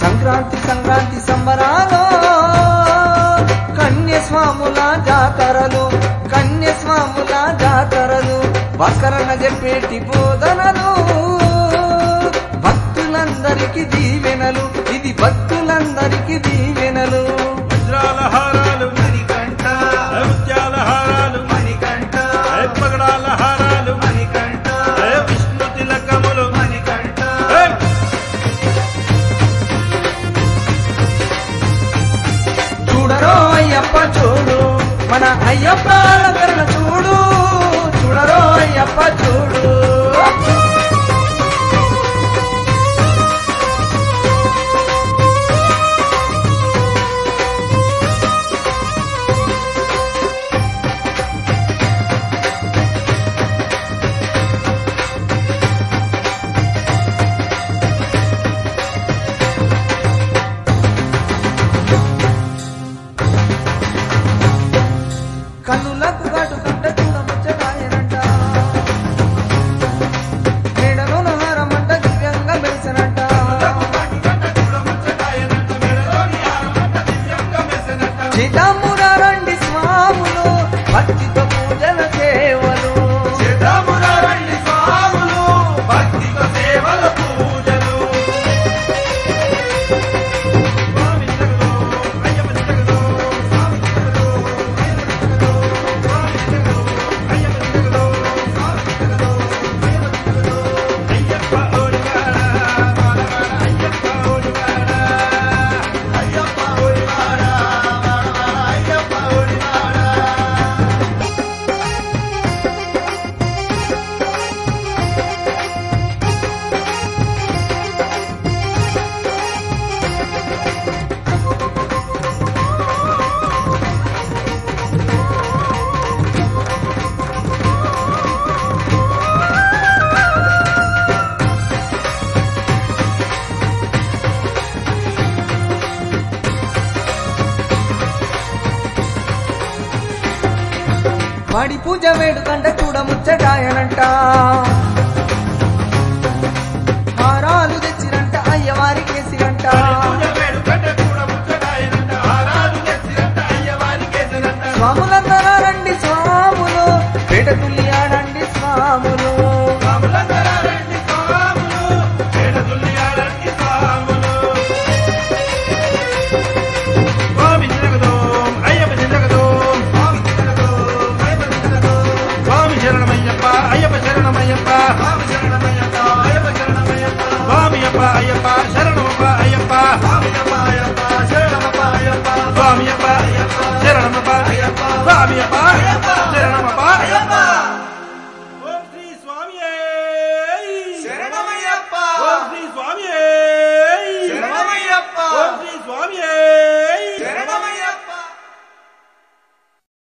సంక్రాంతి సంక్రాంతి సంబరాలు కన్యస్వాముల జాతరలు కన్యస్వాముల జాతరలు వకరణ చెప్పేటి బోధనలు భక్తులందరికీ దీవెనలు ఇది భక్తులందరికీ దీవెనలు వజ్రాల హారాలు మణికంఠ ముత్యాల హారాలు మణికంఠ పగడాల హారాలు మణికంఠ విష్ణు తిలకములు మణికంఠ ఏయ్! చూడరో అయ్యప్ప చూడు మన అయ్యప్ప అలంకరణ చూడు చూడరో అయ్యప్ప చూడు కన్నులకు కాటు కంట చూడముచ్చటాయనంట మేడలోన హారమంట దివ్యంగా మెరిసనంట సీతామురారండి స్వాములు భక్తితో పూజల సేవలు వాడి పూజ వేడుకంట చూడముచ్చటాయనంట హారాలు తెచ్చిరంట అయ్యవారి కేసిరంట స్వాములందరూ రండి స్వాములు పేట తుల్లి ఆడండి స్వాములు స్వామి శరణమయ్యప్ప అయ్యప్ప శరణమయ్యప్ప